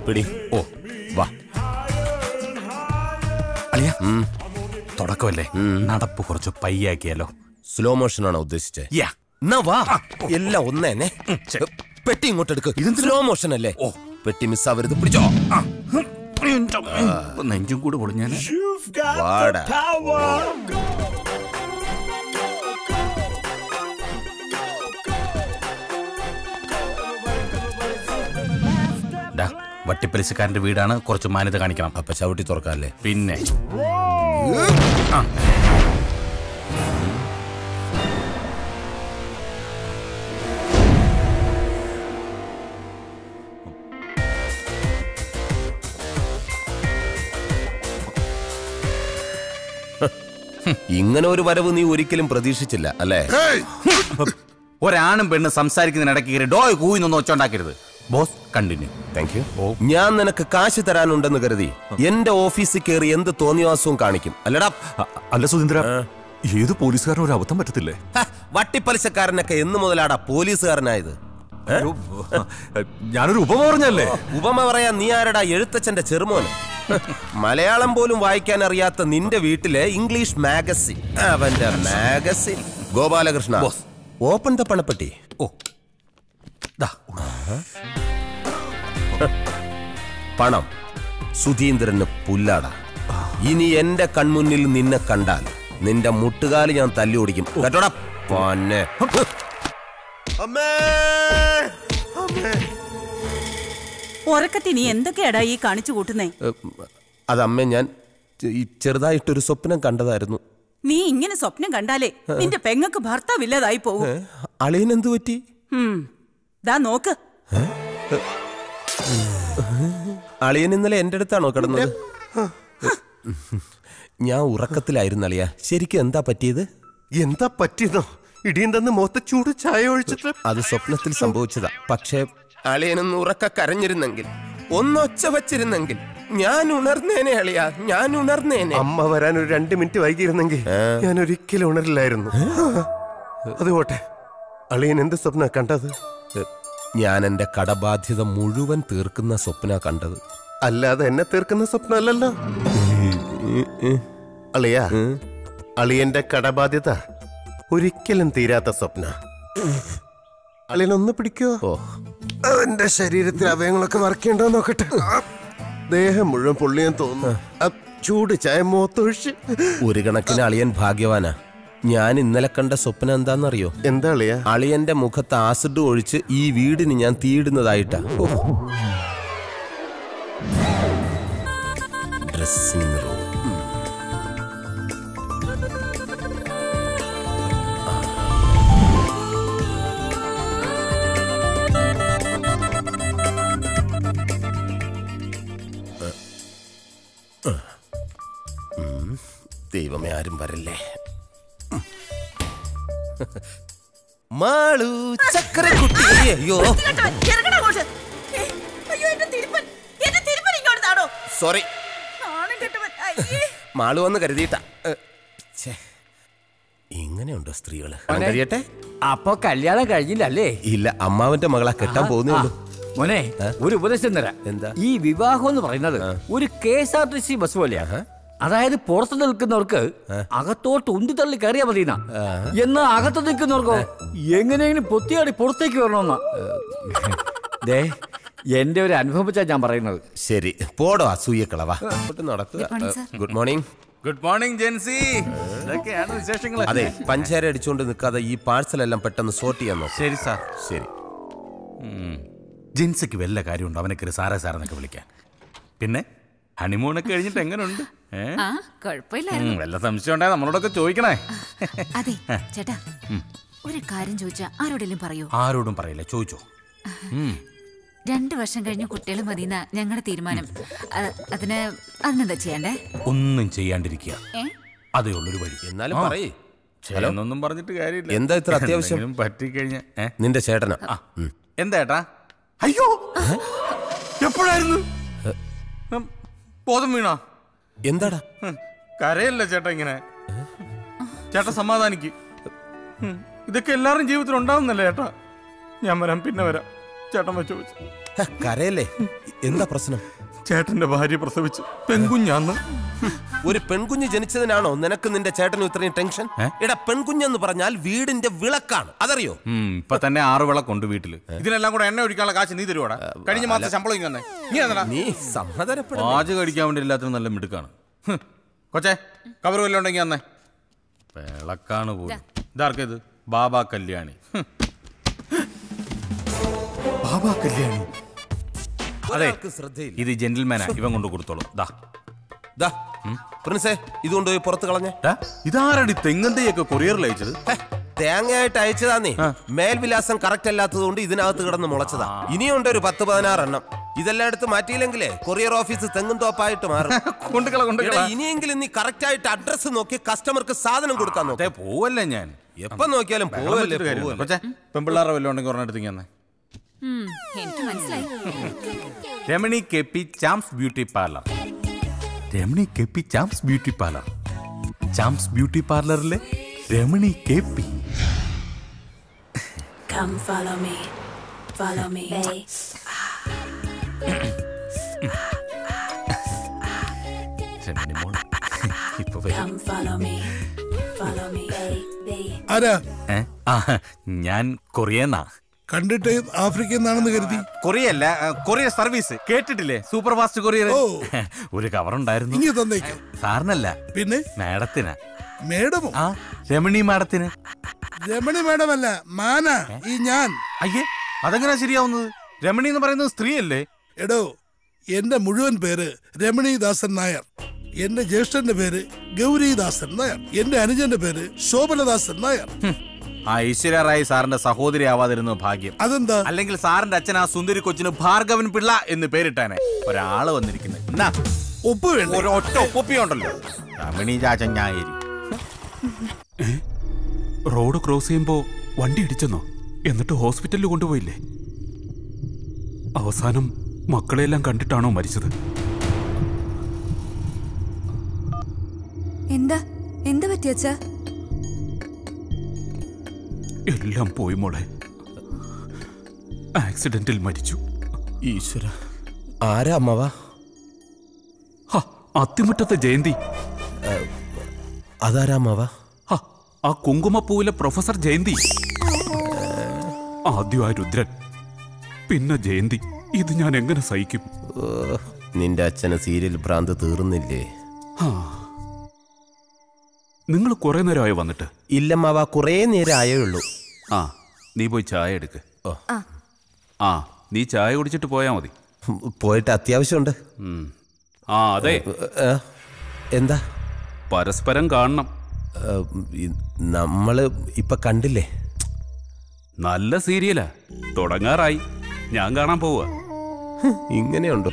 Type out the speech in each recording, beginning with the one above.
പിടി ഓ വാ അളിയ തുടക്കമല്ലേ നടപ്പ് കുറച്ച് പയ്യാക്കിയാലോ സ്ലോ മോഷൻ ആണോ ഉദ്ദേശിച്ചത് യാ എന്നാ വാ എല്ലാം ഒന്നേനെ ശരി. പെട്ടി ഇങ്ങോട്ട് എടുക്ക് സ്ലോ മോഷൻ അല്ലേ ഓ. പെട്ടി മിസ്സാവരുത് പിടിച്ചോ ഇപ്പൊ നെഞ്ചും കൂടെ പൊളിഞ്ഞാൽ വാടാ ഡാ വട്ടിപ്പലിശക്കാരന്റെ വീടാണ് കുറച്ച് മാന്യത കാണിക്കണം അപ്പൊ ചവിട്ടി തുറക്കാല്ലേ പിന്നെ ആ. ഇങ്ങനെ ഒരു വരവ് നീ ഒരിക്കലും പ്രതീക്ഷിച്ചില്ല അല്ലേ ഒരാണും പെണ്ണ് സംസാരിക്കുന്നതിനിടയ്ക്ക് കയറി ഡോയ് കൂയിന്നൊന്നും ഒച്ചുണ്ടാക്കരുത് ബോസ് കണ്ടിന്യൂ താങ്ക് യു ഞാൻ നിനക്ക് കാശ് തരാനുണ്ടെന്ന് കരുതി എന്റെ ഓഫീസിൽ കയറി എന്ത് തോന്നിവാസവും കാണിക്കും അല്ലടാ അ- അല്ല സുധീന്ദ്ര ഏത് പോലീസുകാരനും ഒരു അബദ്ധം പറ്റത്തില്ലേ ഹ, വട്ടിപ്പലിശക്കാരനൊക്കെ എന്ന് മുതലാടാ പോലീസുകാരനായത് ഏ? അയ്യോ, ഞാനൊരു ഉപമ പറഞ്ഞല്ലേ ഉപമ പറയാ നീ ആരടാ എഴുത്തച്ഛന്റെ ചെറുമോന് മലയാളം പോലും വായിക്കാൻ അറിയാത്ത നിന്റെ വീട്ടിലെ ഇംഗ്ലീഷ് മാഗസിൻ അവന്റെ മാഗസിൻ ഗോപാലകൃഷ്ണ ഓപ്പൺ ദ പണപ്പെട്ടി ഓ ദാ പണം സുധീന്ദ്രന് പുല്ലാടാ ഇനി എന്റെ കൺമുന്നിൽ നിന്നെ കണ്ടാൽ നിന്റെ മുട്ടുകാല് ഞാൻ തല്ലി ഓടിക്കും കേട്ടോടാ പൊന്നെ ഉറക്കത്തി നീ എന്തൊക്കെയാടാ ഈ കാണിച്ചു കൂട്ടുന്നേ അതമ്മേ ഞാൻ ഈ ചെറുതായിട്ടൊരു സ്വപ്നം കണ്ടതായിരുന്നു നീ ഇങ്ങനെ സ്വപ്നം കണ്ടാലേ നിന്റെ പെങ്ങക്ക് ഭർത്താവില്ലാതായി പോകും അളിയൻ എന്തു പറ്റി ഉം. ദാ നോക്ക് അളിയൻ ഇന്നലെ എന്റെ അടുത്താണോ കിടന്നത് ഞാൻ ഉറക്കത്തിലായിരുന്നു അളിയ ശരിക്കും എന്താ പറ്റിയത് എന്താ പറ്റിയതോ ഇടിയും തന്ന് മുഖത്ത് ചൂട് ചായ ഒഴിച്ചിട്ട് അത് സ്വപ്നത്തിൽ സംഭവിച്ചതാ പക്ഷേ അളിയനൊന്ന് ഉറക്ക കരഞ്ഞിരുന്നെങ്കിൽ ഒന്നൊച്ച വച്ചിരുന്നെങ്കിൽ ഞാൻ ഉണർന്നേനെ അളിയ ഞാൻ ഉണർന്നേനെ അമ്മ വരാൻ ഒരു രണ്ട് മിനിറ്റ് വൈകിയിരുന്നെങ്കിൽ ഞാൻ ഒരിക്കലും ഉണരില്ലായിരുന്നു അത് പോട്ടെ അളിയൻ എന്ത് സ്വപ്ന കണ്ടത് ഞാൻ എന്റെ കടബാധ്യത മുഴുവൻ തീർക്കുന്ന സ്വപ്ന കണ്ടത് അല്ലാതെ എന്നെ തീർക്കുന്ന സ്വപ്നമല്ലല്ലോ അളിയ അളിയന്റെ കടബാധ്യത ഒരിക്കലും തീരാത്ത സ്വപ്ന അളിയൻ ഒന്ന് പിടിക്കോ ഓ എന്റെ ശരീരത്തിൽ അവയങ്ങളൊക്കെ വറക്കേണ്ടോ നോക്കട്ടെ ദേഹം മുഴുവൻ പൊള്ളിയാൻ തോന്നുന്നു ആ ചൂട് ചായ മുഖത്തൊഴിച്ച് ഒരു കണക്കിന് അളിയൻ ഭാഗ്യവാനാ ഞാൻ ഇന്നലെ കണ്ട സ്വപ്നം എന്താണെന്നറിയോ എന്താ അളിയ അളിയന്റെ മുഖത്ത് ആസിഡ് ഒഴിച്ച് ഈ വീടിന് ഞാൻ തീയിടുന്നതായിട്ടാ ഓ. ഡ്രസ്സിംഗ് റൂം ദൈവമേ ആരും വരല്ലേ മാളു ചക്കരക്കുട്ടി അയ്യോ ഇറങ്ങടാ അങ്ങോട്ട്. ഏ, അയ്യോ, എന്റെ തിരുപ്പൻ. എന്റെ തിരുപ്പൻ ഇങ്ങോട്ട് താടോ. സോറി നാണം കെട്ടവൻ. അയ്യേ. മാളു വന്ന് കരുതിയിട്ടാ ഏ, ഛേ. ഇങ്ങനെയുണ്ടോ സ്ത്രീകള് കഴിയട്ടെ അപ്പൊ കല്യാണം കഴിഞ്ഞില്ലല്ലേ ഇല്ല അമ്മാവന്റെ മകളാ കെട്ടാൻ പോകുന്നേ ഉള്ളൂ മോനെ ഒരു ഉപദേശം തരാം എന്താ? ഈ വിവാഹം എന്ന് പറയുന്നത് ഒരു K S R T C bus പോലെയാണ് അതായത് പുറത്ത് നിൽക്കുന്നവർക്ക് അകത്തോട്ട് ഉന്തി തള്ളി കയറിയാ മതി എന്ന് അകത്ത് നിൽക്കുന്നവർക്കോ എങ്ങനെയെങ്കിലും പൊത്തിയാടി പുറത്തേക്ക് വരണമെന്നാ ദേ എന്റെ ഒരു അനുഭവം വെച്ചാ ഞാൻ പറയുന്നത് ശരി പോടോ അസൂയക്കളവാ അങ്ങോട്ട് നടക്കുക good morning good morning Jency ഇതൊക്കെയാണ് വിശേഷങ്ങൾ അതെ പഞ്ചാര അടിച്ചുകൊണ്ട് നിൽക്കാതെ ഈ പാഴ്സൽ എല്ലാം പെട്ടെന്ന് സോർട്ട് ചെയ്യാൻ നോക്ക് ശരി സാർ ശരി ജിൻസിക്ക് വല്ല കാര്യമുണ്ടോ അവനെ കയറി സാറേ സാറെന്നൊക്കെ വിളിക്കാൻ പിന്നെ ഹണിമൂണൊക്കെ കഴിഞ്ഞിട്ട് എങ്ങനെയുണ്ട് ഏ? ആ കുഴപ്പമില്ലായിരുന്നു ഉം, വല്ല സംശയം ഉണ്ടായ നമ്മളോടൊക്കെ ചോദിക്കണേ അതെ ചേട്ടാ ഒരു കാര്യം ചോദിച്ചാ ആരോടെങ്കിലും പറയൂ ആരോടും പറയില്ല ചോദിച്ചോ ഉം. രണ്ടു വർഷം കഴിഞ്ഞ് കുട്ടികൾ മതിയെന്ന ഞങ്ങളുടെ തീരുമാനം അ- അതിന് അതിനെന്താ ചെയ്യണ്ടേ ഒന്നും ചെയ്യാണ്ടിരിക്കുക ഏ അതേ ഉള്ളൊരു വഴി എന്നാലും പറയ് എന്നൊന്നും പറഞ്ഞിട്ട് കാര്യമില്ല എന്താ ഇത്ര അത്യാവശ്യം? എന്തെങ്കിലും പറ്റിക്കഴിഞ്ഞ ഏ? നിന്റെ ചേട്ടനാ ആ, എന്താ ഏട്ടാ അയ്യോ എപ്പോഴായിരുന്നു ഉം, ബോധം വീണോ എന്താടാ ഉം, കരയല്ല ചേട്ടാ ഇങ്ങനെ ചേട്ടാ സമാധാനിക്ക് ഉം, ഇതൊക്കെ എല്ലാവരും ജീവിതത്തിൽ ഉണ്ടാവുന്നല്ലേ ചേട്ടാ ഞാൻ വരാം പിന്നെ വരാം ചേട്ടൻ വെച്ചു വെച്ചു ഹ, കരയല്ലേ എന്താ പ്രശ്നം ചേട്ടന്റെ ഭാര്യ പ്രസവിച്ചു പെൺകുഞ്ഞാന്ന് ഒരു പെൺകുഞ്ഞ് ജനിച്ചതിനാണോ നിനക്ക് നിന്റെ ചേട്ടനും ഇത്രയും ടെൻഷൻ ഏ? എടാ പെൺകുഞ്ഞെന്ന് പറഞ്ഞാൽ വീടിന്റെ വിളക്കാണ് അതറിയോ ഉം, ഇപ്പൊ തന്നെ ആറ് വിളക്കുണ്ട് വീട്ടില് ഇതിനെല്ലാം കൂടെ എണ്ണ ഒഴിക്കാനുള്ള കാശ് നീ തരുവാടാ കഴിഞ്ഞ മാസം ശമ്പളം ഇങ്ങനെ നീ എന്നടാ നീ സമാധാനപ്പെടും പാചകം അടിക്കാൻ വേണ്ടി എല്ലാത്തിനും നല്ല മിടുക്കാണ് ഹ്. കൊച്ചേ കവർ വല്ലതും ഉണ്ടെങ്കിൽ അന്നേ വിളക്കാണ് പോലും ഇതാർക്കേത് ബാബാ കല്യാണി ഹ്. ബാബാ കല്യാണി അതെ ശ്രദ്ധയില്ല ഇത് ജെന്റിൽമാനാ ഇവൻ കൊണ്ട് കൊടുത്തോളൂ ദാ ദാ, പ്രിൻസേ ഇതുകൊണ്ട് പോയി പുറത്ത് കളഞ്ഞേ ടാ, ഇതാരടി തെങ്ങന്തയൊക്കെ കൊറിയറിൽ അയച്ചത് ഹെ, തേങ്ങയായിട്ട് അയച്ചതാന്നേ മേൽവിലാസം കറക്റ്റ് അല്ലാത്തതുകൊണ്ട് ഇതിനകത്ത് കിടന്ന് മുളച്ചതാ ഇനിയുണ്ട് ഒരു പത്ത് പതിനാറെണ്ണം ഇതെല്ലാം എടുത്ത് മാറ്റിയില്ലെങ്കിലേ കൊറിയർ ഓഫീസ് തെങ്ങും തോപ്പായിട്ട് മാറും കൊണ്ടുകള കൊണ്ടുകള എടാ, ഇനിയെങ്കിലും നീ കറക്റ്റ് ആയിട്ട് അഡ്രസ് നോക്കി കസ്റ്റമർക്ക് സാധനം കൊടുക്കാൻ നോക്ക് പോവല്ലേ ഞാൻ എപ്പോ നോക്കിയാലും ബഹളം പോവല്ലേ വെച്ചിട്ട് കാര്യമില്ല. പോവല്ലേ കൊച്ചേ പെമ്പിള്ളാറെ വല്ലതും ഉണ്ടെങ്കിൽ ഒരെണ്ണം എടുത്തേക്ക് തന്നെ ഉം, എനിക്ക് മനസ്സിലായി Ramani K P Charms beauty parlour Ramani K P Charms beauty parlour Charms beauty പാർലറിലെ Ramani K P Come follow me. Follow me. Ramani മോൾ ഇപ്പൊ വരും Come follow me. Follow me. ആരാ ഏ? ആ, ഞാൻ കൊറിയന്നാ കണ്ടിട്ട് ആഫ്രിക്കയിൽ നിന്നാണെന്ന് കരുതി കൊറിയല്ല ആ, കൊറിയർ സർവീസ് കേട്ടിട്ടില്ലേ സൂപ്പർ ഫാസ്റ്റ് കൊറിയർ ഓ. ഒരു കവർ ഉണ്ടായിരുന്നു ഇങ്ങ് തന്നേക്ക് സാറിനല്ല പിന്നെ മാഡത്തിനാ മേഡമോ ആ രമണി മാഡത്തിന് രമണി മേഡമല്ല മാന ഈ ഞാൻ അയ്യേ അതെങ്ങനെയാ ശരിയാവുന്നത് രമണി എന്ന് പറയുന്നത് സ്ത്രീയല്ലേ എടോ എന്റെ മുഴുവൻ പേര് രമണീദാസൻ നായർ എന്റെ ജ്യേഷ്ഠന്റെ പേര് ഗൗരീദാസൻ നായർ എന്റെ അനുജന്റെ പേര് ശോഭനദാസൻ നായർ ഹും. ആ ഐശ്വര്യ റായ് സാറിന്റെ സഹോദരി ആവാതിരുന്നു ഭാഗ്യം അതെന്താ അല്ലെങ്കിൽ സാറിന്റെ അച്ഛൻ ആ സുന്ദരി കൊച്ചിന് ഭാർഗവൻ പിള്ള എന്ന് പേരിട്ടാനെ ഒരാള് വന്നിരിക്കുന്നത് എന്നാ ഒപ്പ് വേണ്ട ഒരു ഒറ്റ ഒപ്പൊപ്പിയുണ്ടല്ലോ രമണി ചാച്ചൻ ഞായരി റോഡ് ക്രോസ് ചെയ്യുമ്പോ വണ്ടി ഇടിച്ചെന്നോ എന്നിട്ട് ഹോസ്പിറ്റലിൽ കൊണ്ടുപോയില്ലേ അവസാനം മക്കളെല്ലാം കണ്ടിട്ടാണോ മരിച്ചത് എന്താ എന്താ പറ്റിയച്ചാ എല്ലാം പോയി മോളെ ആക്സിഡന്റിൽ മരിച്ചു ഈശ്വര ആരാ അമ്മവാ ഹ, അത്തിമുറ്റത്തെ ജയന്തി അതാരാ അമ്മവാ ഹ, ആ കുങ്കുമപ്പൂവിലെ പ്രൊഫസർ ജയന്തി ആദ്യം ആ രുദ്രൻ പിന്നെ ജയന്തി ഇത് ഞാൻ എങ്ങനെ സഹിക്കും ഓ, നിന്റെ അച്ഛന് സീരിയൽ ഭ്രാന്ത് തീർന്നില്ലേ നിങ്ങൾ കുറെ നേരമായി വന്നിട്ട് ഇല്ലമ്മാവ കുറേ നേരം ആയേ ഉള്ളൂ ആ നീ പോയി ചായ എടുക്ക് ആ. ആ നീ ചായ കുടിച്ചിട്ട് പോയാ മതി പോയിട്ട് അത്യാവശ്യമുണ്ട് ഉം. ആ അതെ ഏ, എന്താ പരസ്പരം കാണണം ഏ, ഇ- നമ്മള് ഇപ്പൊ കണ്ടില്ലേ നല്ല സീരിയലാ തുടങ്ങാറായി ഞാൻ കാണാൻ പോവുക ഇങ്ങനെയുണ്ടോ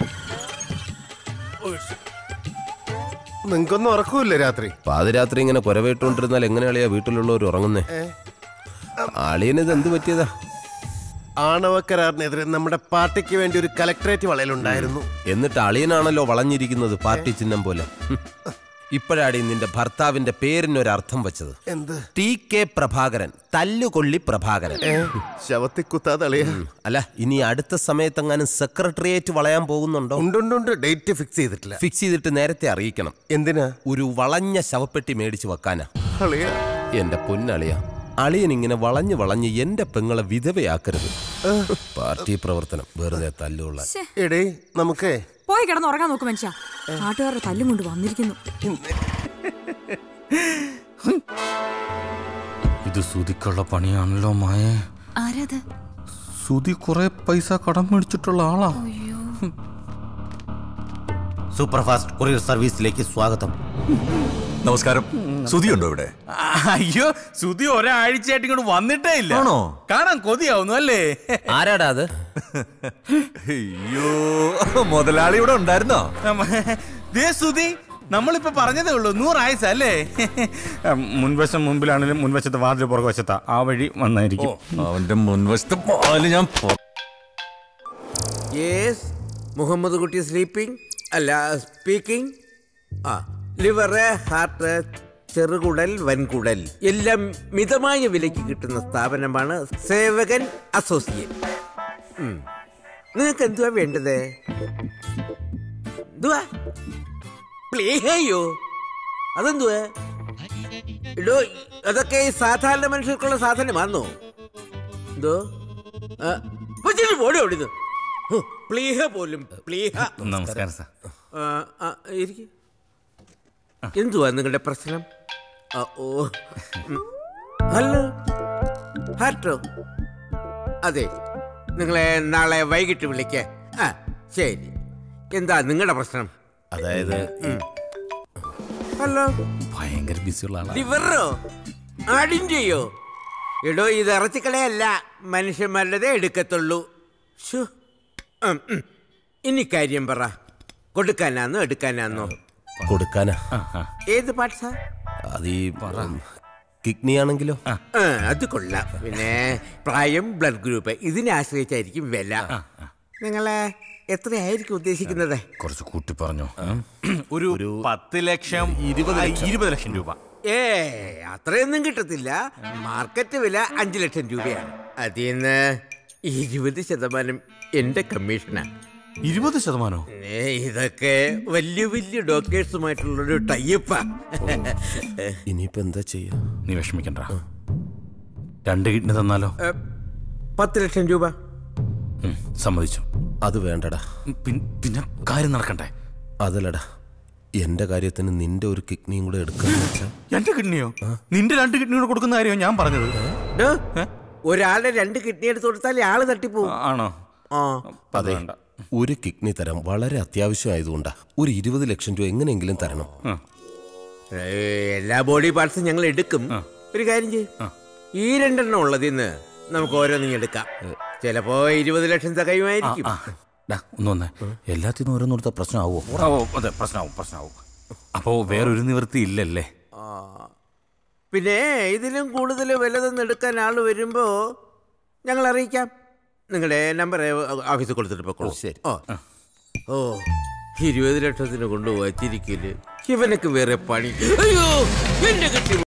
നിങ്ങൾക്കൊന്നും ഉറക്കൂല്ലേ രാത്രി പാതിരാത്രി ഇങ്ങനെ കുരവേട്ടുകൊണ്ടിരുന്നാൽ എങ്ങനെയാളിയാ വീട്ടിലുള്ളവർ ഉറങ്ങുന്നേ ആളിയന് ഇത് എന്ത് പറ്റിയതാ ആണവക്കരാറിനെതിരെ നമ്മുടെ പാർട്ടിക്ക് വേണ്ടി ഒരു കലക്ടറേറ്റ് വളയലുണ്ടായിരുന്നു എന്നിട്ട് അളിയനാണല്ലോ വളഞ്ഞിരിക്കുന്നത് പാർട്ടി ചിഹ്നം പോലെ ഹും. ഇപ്പോഴാടി നിന്റെ ഭർത്താവിന്റെ പേരിനൊരർത്ഥം വെച്ചത് എന്ത് ടി കെ പ്രഭാകരൻ തല്ലുകൊള്ളി പ്രഭാകരൻ ഏ, ശവത്തിൽ കുത്താതെ അളിയ അല്ല ഇനി അടുത്ത സമയത്തെങ്ങാനും സെക്രട്ടേറിയറ്റ് വളയാൻ പോകുന്നുണ്ടോ ഉണ്ടുണ്ടുണ്ട് ഡേറ്റ് ഫിക്സ് ചെയ്തിട്ടില്ല ഫിക്സ് ചെയ്തിട്ട് നേരത്തെ അറിയിക്കണം എന്തിനാ ഒരു വളഞ്ഞ ശവപ്പെട്ടി മേടിച്ചു വെക്കാനാ അളിയ എന്റെ പൊന്നളിയ അളിയൻ ഇങ്ങനെ വളഞ്ഞു വളഞ്ഞ് എന്റെ പെങ്ങളെ വിധവയാക്കരുത് പാർട്ടി പ്രവർത്തനം വെറുതെ തല്ലുള്ള എടേ നമുക്കേ പോയി കിടന്ന് ഉറങ്ങാൻ നോക്ക് മനുഷ്യ നാട്ടുകാരുടെ തല്ലും കൊണ്ട് വന്നിരിക്കുന്നു ഇത് സുതിക്കുള്ള പണിയാണല്ലോ മായേ ആരാത് സുതി കുറെ പൈസ കടം മേടിച്ചിട്ടുള്ള ആളാ സൂപ്പർ ഫാസ്റ്റ് കൊറിയർ സർവീസിലേക്ക് സ്വാഗതം നമസ്കാരം സുതിയുണ്ടോ ഇവിടെ അയ്യോ സുതി ഒരാഴ്ചയായിട്ട് ഇങ്ങോട്ട് വന്നിട്ടേ ഇല്ല ആണോ? കാണാൻ കൊതിയാവുന്നു അല്ലേ ആരാടാ അത് അയ്യോ മുതലാളി ഇവിടെ ഉണ്ടായിരുന്നോ ദേ സുതി നമ്മളിപ്പോ പറഞ്ഞതേ ഉള്ളൂ നൂറായസ അല്ലേ മുൻവശം മുമ്പിലാണെങ്കിലും മുൻവശത്തെ വാതിൽ പുറകുവശത്താ ആ വഴി വന്നായിരിക്കും അവന്റെ മുൻവശത്തെ പാല് ഞാൻ പൊ- യെസ് മുഹമ്മദ് കുട്ടി സ്ലീപ്പിംഗ് അല്ല സ്പീക്കിംഗ് ആ ലിവറ് ഹാർട്ട് ചെറുകുടൽ വൻകുടൽ എല്ലാം മിതമായ വിലയ്ക്ക് കിട്ടുന്ന സ്ഥാപനമാണ് സേവകൻ അസോസിയേറ്റ് നിങ്ങൾക്ക് എന്തുവാ വേണ്ടത് എന്തുവാ പ്ലേഹയോ അതെന്തുവാ ഇടോ അതൊക്കെ ഈ സാധാരണ മനുഷ്യർക്കുള്ള സാധനമാണോ എന്തോ ആ, വെച്ചിട്ട് പോടി അവിടുന്ന് ഹോ, പ്ലീഹ പോലും പ്ലീഹ നമസ്കാരം സാർ ആ, ആ, ഇരിക്ക്. എന്തുവാ നിങ്ങളുടെ പ്രശ്നം ആ, ഓ ഉം. ഹലോ ഹാർട്ടോ അതെ നിങ്ങളെ നാളെ വൈകിട്ട് വിളിക്കേ ആ ശരി എന്താ നിങ്ങളുടെ പ്രശ്നം അതായത് ഹലോ ഭയങ്കര ബിസിയുള്ള ആളാണ് ലിവറോ ആടിൻ്റെയോ എടോ ഇത് ഇറച്ചിക്കടയല്ല മനുഷ്യന്മാരുടേതേ എടുക്കത്തുള്ളൂ ശ്ശോ. ഉം, ഉം. ഇനി കാര്യം പറ കൊടുക്കാനാന്നോ എടുക്കാനാന്നോ കൊടുക്കാനാ ഏത് പാട്സാ അത് ഈ കിഡ്നി ആണെങ്കിലോ ആ, അത് കൊള്ളാം പിന്നെ പ്രായം ബ്ലഡ് ഗ്രൂപ്പ് ഇതിനെ ആശ്രയിച്ചായിരിക്കും വില നിങ്ങളെ എത്രയായിരിക്കും ഉദ്ദേശിക്കുന്നത് കുറച്ച് കൂട്ടി പറഞ്ഞു ഒരു പത്ത് ലക്ഷം ഇരുപത് ഇരുപത് ലക്ഷം രൂപ ഏ അത്രയൊന്നും കിട്ടത്തില്ല മാർക്കറ്റ് വില അഞ്ചു ലക്ഷം രൂപയാണ് അതിൽ നിന്ന് ഇരുപത് ശതമാനം എന്റെ കമ്മീഷനാ ഇരുപത് ശതമാനോ ഏ, ഇതൊക്കെ വലിയ വലിയ ഡോക്ടേഴ്സുമായിട്ടുള്ളൊരു ടൈപ്പാ ഇനിയിപ്പോ എന്താ ചെയ്യാ നീ വിഷമിക്കണ്ട രണ്ട് കിഡ്നി തന്നാലോ ഏ, പത്ത് ലക്ഷം രൂപ ഉം, സമ്മതിച്ചു അത് വേണ്ടടാ പിൻ- പിന്നെ കാര്യം നടക്കണ്ടേ അതല്ലടാ എന്റെ കാര്യത്തിന് നിന്റെ ഒരു കിഡ്നിയും കൂടെ എടുക്കാന്ന് വെച്ചാ എന്റെ കിഡ്നിയോ നിന്റെ രണ്ട് കിഡ്നി കൂടെ കൊടുക്കുന്ന കാര്യമോ ഞാൻ പറഞ്ഞത് ഡോ, ഒരാളുടെ രണ്ട് കിഡ്നി എടുത്ത് കൊടുത്താൽ ആള് തട്ടിപ്പോവും ആണോ ആ അതെ ഒരു കിഡ്നി തരാം വളരെ അത്യാവശ്യമായതുകൊണ്ടാ ഒരു ഇരുപത് ലക്ഷം രൂപ എങ്ങനെയെങ്കിലും തരണം ഏ, എല്ലാ ബോഡി പാർട്സും ഞങ്ങൾ എടുക്കും ഒരു കാര്യം ചെയ്യും ഈ രണ്ടെണ്ണം ഉള്ളതിന്ന് നമുക്ക് ഓരോന്നും എടുക്കാം ചിലപ്പോ ഇരുപത് ലക്ഷം തികയുമായിരിക്കും ഡാ, ഒന്ന് വന്നേ എല്ലാത്തിനും ഓരോന്നെടുത്ത പ്രശ്നമാവോ ഓ അതെ പ്രശ്നമാവും പ്രശ്നമാവും അപ്പോ വേറൊരു നിവൃത്തി ഇല്ലല്ലേ ആ. പിന്നെ ഇതിലും കൂടുതൽ വലുതൊന്നും എടുക്കാൻ ആൾ വരുമ്പോ ഞങ്ങൾ അറിയിക്കാം നിങ്ങളുടെ നമ്പർ ഓഫീസിൽ കൊടുത്തിട്ട് പൊക്കോളൂ ശരി. ഓ ഓ ഇരുപത് ലക്ഷത്തിന് കൊണ്ടുപോയി തിരിക്കല് ഇവനക്ക് വേറെ പണി അയ്യോ എന്റെ കെട്ടി